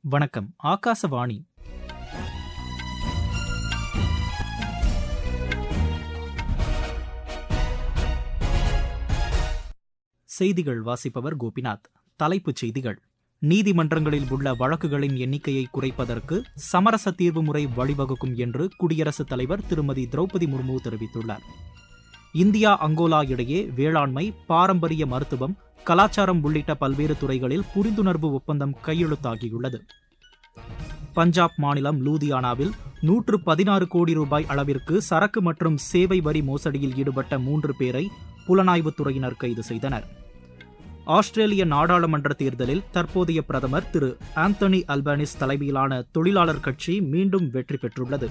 வணக்கம் ஆகாசவாணி செய்திகள் வாசிப்பவர் கோபிநாத் தலைப்புச் செய்திகள் நீதிமன்றங்களில் உள்ள வழக்குகளின் எண்ணிக்கையை குறைப்பதற்கு சமரச தீர்வு முறை வழிவகுக்கும் என்று குடியரசுத் தலைவர் திருமதி திரௌபதி முர்மு தெரிவித்துள்ளார் இந்தியா அங்கோலா இடையே வேளாண்மை பாரம்பரிய மருத்துவம் கலாச்சாரம் உள்ளிட்ட பல்வேறு துறைகளில் புரிந்துணர்வு ஒப்பந்தம் கையெழுத்தாகியுள்ளது பஞ்சாப் மாநிலம் லூதியானாவில் நூற்று பதினாறு கோடி ரூபாய் அளவிற்கு சரக்கு மற்றும் சேவை வரி மோசடியில் ஈடுபட்ட மூன்று பேரை புலனாய்வுத்துறையினர் கைது செய்தனர் ஆஸ்திரேலிய நாடாளுமன்ற தேர்தலில் தற்போதைய பிரதமர் திரு ஆந்தனி அல்பானிஸ் தலைமையிலான தொழிலாளர் கட்சி மீண்டும் வெற்றி பெற்றுள்ளது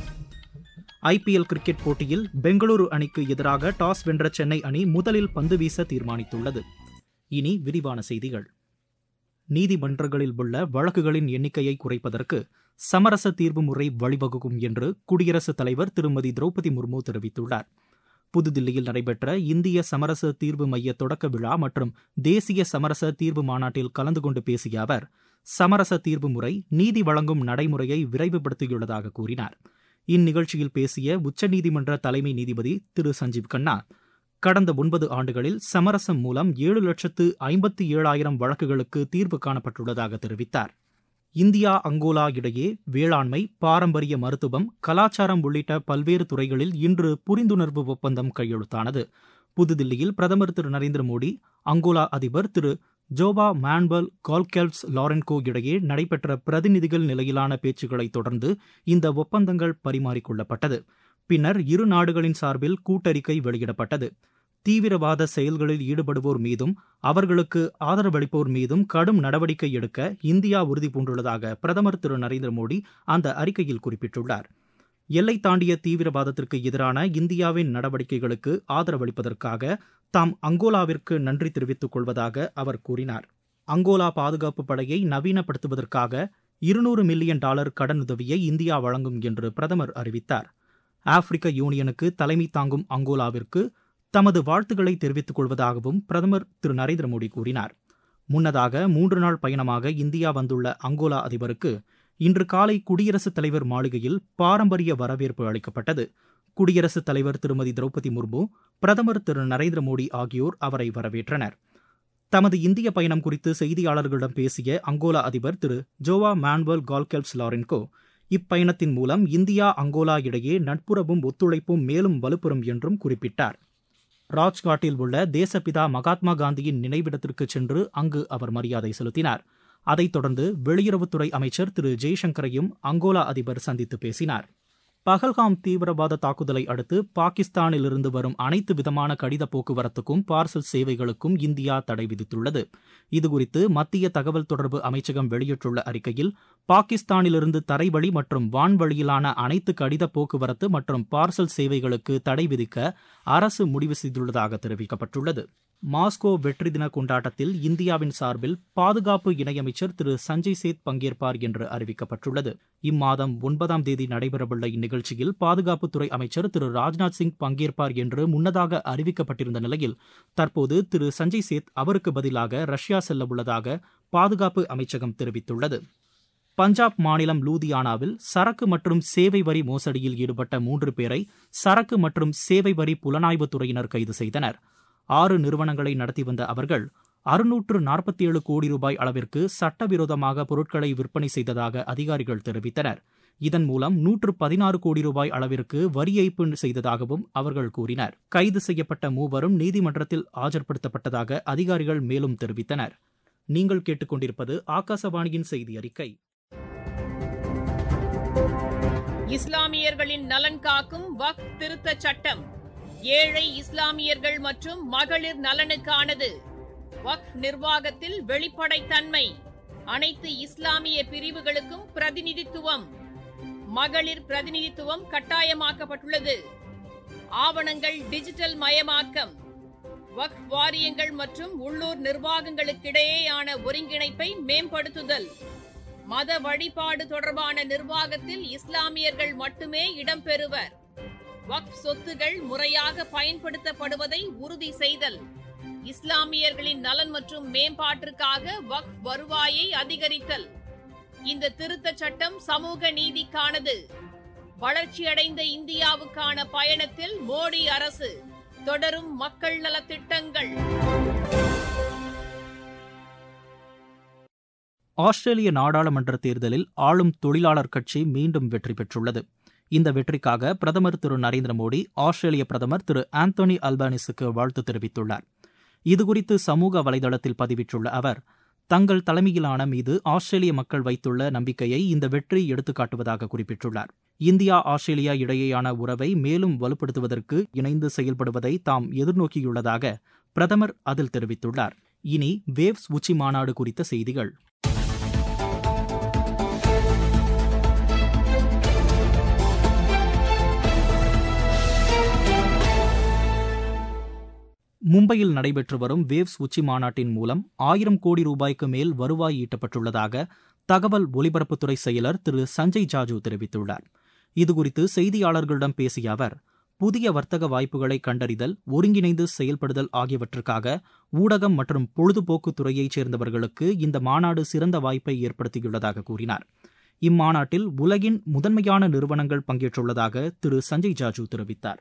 ஐபிஎல் கிரிக்கெட் போட்டியில் பெங்களூரு அணிக்கு எதிராக டாஸ் வென்ற சென்னை அணி முதலில் பந்து வீச தீர்மானித்துள்ளது இனி விரிவான செய்திகள் நீதிமன்றங்களில் உள்ள வழக்குகளின் எண்ணிக்கையை குறைப்பதற்கு சமரச தீர்வு முறை வழிவகுக்கும் என்று குடியரசுத் தலைவர் திருமதி திரௌபதி முர்மு தெரிவித்துள்ளார் புதுதில்லியில் நடைபெற்ற இந்திய சமரச தீர்வு மைய தொடக்க விழா மற்றும் தேசிய சமரச தீர்வு மாநாட்டில் கலந்து கொண்டு பேசிய அவர் சமரச தீர்வு முறை நீதி வழங்கும் நடைமுறையை விரைவுபடுத்தியுள்ளதாக கூறினார் இந்நிகழ்ச்சியில் பேசிய உச்சநீதிமன்ற தலைமை நீதிபதி திரு சஞ்சீவ் கண்ணா கடந்த ஒன்பது ஆண்டுகளில் சமரசம் மூலம் ஏழு லட்சத்து ஐம்பத்தி ஏழாயிரம் வழக்குகளுக்கு தீர்வு காணப்பட்டுள்ளதாக தெரிவித்தார் இந்தியா அங்கோலா இடையே வேளாண்மை பாரம்பரிய மருத்துவம் கலாச்சாரம் உள்ளிட்ட பல்வேறு துறைகளில் இன்று புரிந்துணர்வு ஒப்பந்தம் கையெழுத்தானது புதுதில்லியில் பிரதமர் திரு நரேந்திர மோடி அங்கோலா அதிபர் திரு ஜோபா மான்பல் கால்கெல்ப்ஸ் லாரன்கோ இடையே நடைபெற்ற பிரதிநிதிகள் நிலையிலான பேச்சுக்களை தொடர்ந்து இந்த ஒப்பந்தங்கள் பரிமாறிக்கொள்ளப்பட்டது பின்னர் இரு நாடுகளின் சார்பில் கூட்டறிக்கை வெளியிடப்பட்டது தீவிரவாத செயல்களில் ஈடுபடுவோர் மீதும் அவர்களுக்கு ஆதரவளிப்போர் மீதும் கடும் நடவடிக்கை எடுக்க இந்தியா உறுதி பூண்டுள்ளதாக பிரதமர் திரு நரேந்திர மோடி அந்த அறிக்கையில் குறிப்பிட்டுள்ளார் எல்லை தாண்டிய தீவிரவாதத்திற்கு எதிரான இந்தியாவின் நடவடிக்கைகளுக்கு ஆதரவளிப்பதற்காக தாம் அங்கோலாவிற்கு நன்றி தெரிவித்துக் கொள்வதாக அவர் கூறினார் அங்கோலா பாதுகாப்பு படையை நவீனப்படுத்துவதற்காக இருநூறு மில்லியன் டாலர் கடனுதவியை இந்தியா வழங்கும் என்று பிரதமர் அறிவித்தார் ஆப்பிரிக்க யூனியனுக்கு தலைமை தாங்கும் அங்கோலாவிற்கு தமது வாழ்த்துக்களை தெரிவித்துக் கொள்வதாகவும் பிரதமர் திரு நரேந்திர மோடி கூறினார் முன்னதாக மூன்று நாள் பயணமாக இந்தியா வந்துள்ள அங்கோலா அதிபருக்கு இன்று காலை குடியரசுத் தலைவர் மாளிகையில் பாரம்பரிய வரவேற்பு அளிக்கப்பட்டது குடியரசுத் தலைவர் திருமதி திரௌபதி முர்மு பிரதமர் திரு நரேந்திர மோடி ஆகியோர் அவரை வரவேற்றனர் தமது இந்திய பயணம் குறித்து செய்தியாளர்களிடம் பேசிய அங்கோலா அதிபர் திரு ஜோவா மான்வல் கால்கெல்ப்ஸ் லாரென்கோ இப்பயணத்தின் மூலம் இந்தியா அங்கோலா இடையே நட்புறவும் ஒத்துழைப்பும் மேலும் வலுப்பெறும் என்றும் குறிப்பிட்டார் ராஜ்காட்டில் உள்ள தேசப்பிதா மகாத்மா காந்தியின் நினைவிடத்திற்கு சென்று அங்கு அவர் மரியாதை செலுத்தினார் அதைத் தொடர்ந்து வெளியுறவுத்துறை அமைச்சர் திரு ஜெய்சங்கரையும் அங்கோலா அதிபர் சந்தித்து பேசினார் பகல்காம் தீவிரவாத தாக்குதலை அடுத்து பாகிஸ்தானிலிருந்து வரும் அனைத்து விதமான கடித போக்குவரத்துக்கும் பார்சல் சேவைகளுக்கும் இந்தியா தடை விதித்துள்ளது இதுகுறித்து மத்திய தகவல் தொடர்பு அமைச்சகம் வெளியிட்டுள்ள அறிக்கையில் பாகிஸ்தானிலிருந்து தரைவழி மற்றும் வான்வழியிலான அனைத்து கடித போக்குவரத்து மற்றும் பார்சல் சேவைகளுக்கு தடை விதிக்க அரசு முடிவு செய்துள்ளதாக தெரிவிக்கப்பட்டுள்ளது மாஸ்கோ வெற்றி தின கொண்டாட்டத்தில் இந்தியாவின் சார்பில் பாதுகாப்பு இணையமைச்சர் திரு சஞ்சய் சேத் பங்கேற்பார் என்று அறிவிக்கப்பட்டுள்ளது இம்மாதம் ஒன்பதாம் தேதி நடைபெறவுள்ள இந்நிகழ்ச்சியில் பாதுகாப்புத்துறை அமைச்சர் திரு ராஜ்நாத் சிங் பங்கேற்பார் என்று முன்னதாக அறிவிக்கப்பட்டிருந்த நிலையில் தற்போது திரு சஞ்சய் சேத் அவருக்கு பதிலாக ரஷ்யா செல்ல உள்ளதாக பாதுகாப்பு அமைச்சகம் தெரிவித்துள்ளது பஞ்சாப் மாநிலம் லூதியானாவில் சரக்கு மற்றும் சேவை வரி மோசடியில் ஈடுபட்ட மூன்று பேரை சரக்கு மற்றும் சேவை வரி புலனாய்வுத் துறையினர் கைது செய்தனர் ஆறு நிறுவனங்களை நடத்தி வந்த அவர்கள் அறுநூற்று நாற்பத்தி ஏழு கோடி ரூபாய் அளவிற்கு சட்டவிரோதமாக பொருட்களை விற்பனை செய்ததாக அதிகாரிகள் தெரிவித்தனர் இதன் மூலம் நூற்று பதினாறு கோடி ரூபாய் அளவிற்கு வரி ஏய்ப்பு செய்ததாகவும் அவர்கள் கூறினர் கைது செய்யப்பட்ட மூவரும் நீதிமன்றத்தில் ஆஜர்படுத்தப்பட்டதாக அதிகாரிகள் மேலும் தெரிவித்தனர் நீங்கள் கேட்டுக்கொண்டிருப்பது ஆகாசவாணியின் செய்தி அறிக்கை இஸ்லாமியர்களின் நலன் காக்கும் வக் திருத்த சட்டம் ஏழை இஸ்லாமியர்கள் மற்றும் மகளிர் நலனுக்கானது வக் நிர்வாகத்தில் வெளிப்படைத்தன்மை அனைத்து இஸ்லாமிய பிரிவுகளுக்கும் பிரதிநிதித்துவம் மகளிர் பிரதிநிதித்துவம் கட்டாயமாக்கப்பட்டுள்ளது ஆவணங்கள் டிஜிட்டல் மயமாக்கம் வக் வாரியங்கள் மற்றும் உள்ளூர் நிர்வாகங்களுக்கிடையேயான ஒருங்கிணைப்பை மேம்படுத்துதல் மத வழிபாடு தொடர்பான நிர்வாகத்தில் இஸ்லாமியர்கள் மட்டுமே இடம்பெறுவர் வக்ஃப் சொத்துகள் முறையாக பயன்படுத்தப்படுவதை உறுதி செய்தல் இஸ்லாமியர்களின் நலன் மற்றும் மேம்பாட்டிற்காக வக்ஃப் வருவாயை அதிகரித்தல் இந்த திருத்தச் சட்டம் சமூக நீதிக்கானது வளர்ச்சியடைந்த இந்தியாவுக்கான பயணத்தில் மோடி அரசு தொடரும் மக்கள் நலத்திட்டங்கள் ஆஸ்திரேலிய நாடாளுமன்ற தேர்தலில் ஆளும் தொழிலாளர் கட்சி மீண்டும் வெற்றி பெற்றுள்ளது இந்த வெற்றிக்காக பிரதமர் திரு நரேந்திர மோடி ஆஸ்திரேலிய பிரதமர் திரு ஆந்தோனி அல்பானிஸுக்கு வாழ்த்து தெரிவித்துள்ளார் இதுகுறித்து சமூக வலைதளத்தில் பதிவிட்டுள்ள அவர் தங்கள் தலைமையிலான மீது ஆஸ்திரேலிய மக்கள் வைத்துள்ள நம்பிக்கையை இந்த வெற்றி எடுத்துக்காட்டுவதாக குறிப்பிட்டுள்ளார் இந்தியா ஆஸ்திரேலியா இடையேயான உறவை மேலும் வலுப்படுத்துவதற்கு இணைந்து செயல்படுவதை தாம் எதிர்நோக்கியுள்ளதாக பிரதமர் அதில் தெரிவித்துள்ளார் இனி வேவ்ஸ் உச்சி மாநாடு குறித்த செய்திகள் மும்பையில் நடைபெற்று வரும் வேவ்ஸ் உச்சி மாநாட்டின் மூலம் ஆயிரம் கோடி ரூபாய்க்கு மேல் வருவாய் ஈட்டப்பட்டுள்ளதாக தகவல் ஒலிபரப்புத்துறை செயலர் திரு சஞ்சய் ஜாஜூ தெரிவித்துள்ளார் இதுகுறித்து செய்தியாளர்களிடம் பேசிய அவர் புதிய வர்த்தக வாய்ப்புகளை கண்டறிதல் ஒருங்கிணைந்து செயல்படுதல் ஆகியவற்றுக்காக ஊடகம் மற்றும் பொழுதுபோக்கு துறையைச் சேர்ந்தவர்களுக்கு இந்த மாநாடு சிறந்த வாய்ப்பை ஏற்படுத்தியுள்ளதாக கூறினார் இம்மாநாட்டில் உலகின் முதன்மையான நிறுவனங்கள் பங்கேற்றுள்ளதாக திரு சஞ்சய் ஜாஜூ தெரிவித்தார்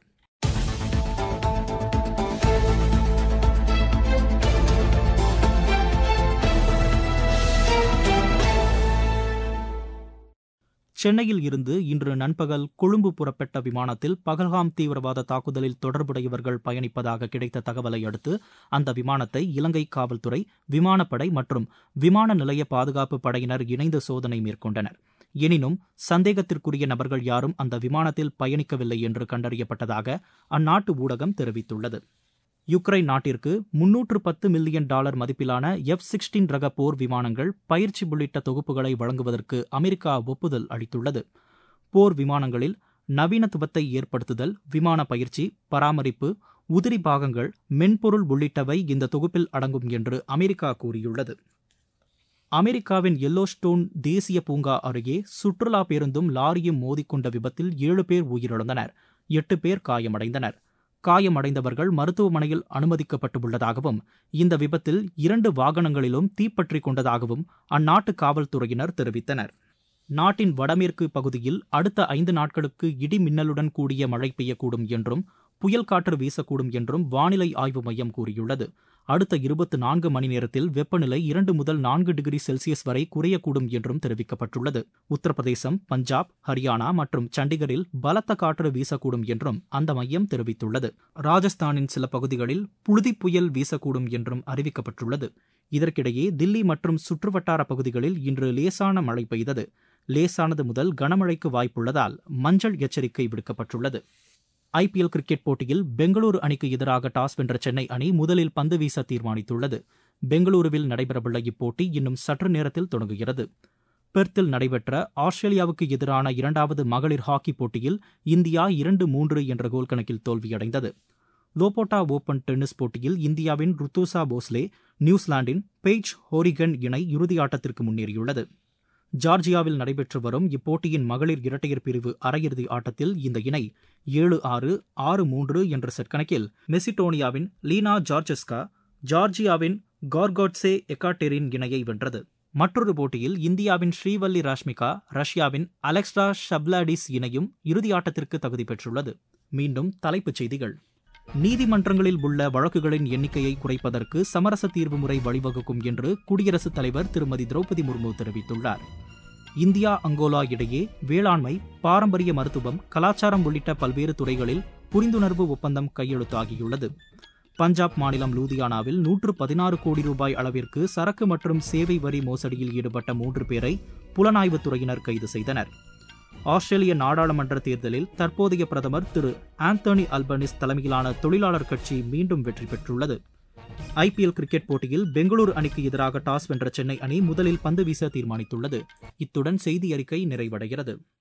சென்னையில் இருந்து இன்று நண்பகல் கொழும்பு புறப்பட்ட விமானத்தில் பகல்காம் தீவிரவாத தாக்குதலில் தொடர்புடையவர்கள் பயணிப்பதாக கிடைத்த தகவலை அடுத்து அந்த விமானத்தை இலங்கை காவல்துறை விமானப்படை மற்றும் விமான நிலைய பாதுகாப்பு படையினர் இணைந்து சோதனை மேற்கொண்டனர் எனினும் சந்தேகத்திற்குரிய நபர்கள் யாரும் அந்த விமானத்தில் பயணிக்கவில்லை என்று கண்டறியப்பட்டதாக அந்நாட்டு ஊடகம் தெரிவித்துள்ளது யுக்ரைன் நாட்டிற்கு முன்னூற்று பத்து மில்லியன் டாலர் மதிப்பிலான எஃப் சிக்ஸ்டீன் ரக போர் விமானங்கள் பயிற்சி உள்ளிட்ட தொகுப்புகளை வழங்குவதற்கு அமெரிக்கா ஒப்புதல் அளித்துள்ளது போர் விமானங்களில் நவீனத்துவத்தை ஏற்படுத்துதல் விமான பயிற்சி பராமரிப்பு உதிரி பாகங்கள் மென்பொருள் உள்ளிட்டவை இந்த தொகுப்பில் அடங்கும் என்று அமெரிக்கா கூறியுள்ளது அமெரிக்காவின் எல்லோஸ்டோன் தேசிய பூங்கா அருகே சுற்றுலா பேருந்தும் லாரியும் மோதிக்கொண்ட விபத்தில் ஏழு பேர் உயிரிழந்தனர் எட்டு பேர் காயமடைந்தனர் காயமடைந்தவர்கள் மருத்துவமனையில் அனுமதிக்கப்பட்டுள்ளதாகவும் இந்த விபத்தில் இரண்டு வாகனங்களிலும் தீப்பற்றிக் கொண்டதாகவும் அந்நாட்டு காவல்துறையினர் தெரிவித்தனர் நாட்டின் வடமேற்கு பகுதியில் அடுத்த ஐந்து நாட்களுக்கு இடி மின்னலுடன் கூடிய மழை பெய்யக்கூடும் என்றும் புயல் காற்று வீசக்கூடும் என்றும் வானிலை ஆய்வு மையம் கூறியுள்ளது அடுத்த இருபத்தி நான்கு மணி நேரத்தில் வெப்பநிலை இரண்டு முதல் நான்கு டிகிரி செல்சியஸ் வரை குறையக்கூடும் என்றும் தெரிவிக்கப்பட்டுள்ளது உத்தரப்பிரதேசம் பஞ்சாப் ஹரியானா மற்றும் சண்டிகரில் பலத்த காற்று வீசக்கூடும் என்றும் அந்த மையம் தெரிவித்துள்ளது ராஜஸ்தானின் சில பகுதிகளில் புழுதி புயல் வீசக்கூடும் என்றும் அறிவிக்கப்பட்டுள்ளது இதற்கிடையே தில்லி மற்றும் சுற்றுவட்டார பகுதிகளில் இன்று லேசான மழை பெய்தது லேசானது முதல் கனமழைக்கு வாய்ப்புள்ளதால் மஞ்சள் எச்சரிக்கை விடுக்கப்பட்டுள்ளது ஐபிஎல் கிரிக்கெட் போட்டியில் பெங்களூரு அணிக்கு எதிராக டாஸ் வென்ற சென்னை அணி முதலில் பந்து வீச தீர்மானித்துள்ளது பெங்களூருவில் நடைபெறவுள்ள இப்போட்டி இன்னும் சற்று நேரத்தில் தொடங்குகிறது பெர்த்தில் நடைபெற்ற ஆஸ்திரேலியாவுக்கு எதிரான இரண்டாவது மகளிர் ஹாக்கி போட்டியில் இந்தியா இரண்டு மூன்று என்ற கோல் கணக்கில் தோல்வியடைந்தது லோபோட்டா ஓபன் டென்னிஸ் போட்டியில் இந்தியாவின் ருத்தூசா போஸ்லே நியூசிலாந்தின் பெய்ஜ் ஹோரிகன் இணை இறுதியாட்டத்திற்கு முன்னேறியுள்ளது ஜார்ஜியாவில் நடைபெற்று வரும் இப்போட்டியின் மகளிர் இரட்டையர் பிரிவு அரையிறுதி ஆட்டத்தில் இந்த இணை ஏழு ஆறு ஆறு மூன்று என்ற செட் கணக்கில் மெசிடோனியாவின் லீனா ஜார்ஜெஸ்கா ஜார்ஜியாவின் கார்கோட்ஸே எக்காட்டெரின் இணையை வென்றது மற்றொரு போட்டியில் இந்தியாவின் ஸ்ரீவல்லி ராஷ்மிகா ரஷ்யாவின் அலெக்ஸ்டா ஷப்லாடிஸ் இணையும் இறுதியாட்டத்திற்கு தகுதி பெற்றுள்ளது மீண்டும் தலைப்புச் செய்திகள் நீதிமன்றங்களில் உள்ள வழக்குகளின் எண்ணிக்கையை குறைப்பதற்கு சமரச தீர்வு முறை வழிவகுக்கும் என்று குடியரசுத் தலைவர் திருமதி திரௌபதி முர்மு தெரிவித்துள்ளார் இந்தியா அங்கோலா இடையே வேளாண்மை பாரம்பரிய மருத்துவம் கலாச்சாரம் உள்ளிட்ட பல்வேறு துறைகளில் புரிந்துணர்வு ஒப்பந்தம் கையெழுத்தாகியுள்ளது பஞ்சாப் மாநிலம் லூதியானாவில் நூற்று பதினாறு கோடி ரூபாய் அளவிற்கு சரக்கு மற்றும் சேவை வரி மோசடியில் ஈடுபட்ட மூன்று பேரை புலனாய்வுத் துறையினர் கைது செய்தனர் ஆஸ்திரேலிய நாடாளுமன்ற தேர்தலில் தற்போதைய பிரதமர் திரு ஆந்தோனி அல்பனிஸ் தலைமையிலான தொழிலாளர் கட்சி மீண்டும் வெற்றி பெற்றுள்ளது ஐபிஎல் கிரிக்கெட் போட்டியில் பெங்களூரு அணிக்கு எதிராக டாஸ் வென்ற சென்னை அணி முதலில் பந்து வீச தீர்மானித்துள்ளது இத்துடன் செய்தி அறிக்கை நிறைவடைகிறது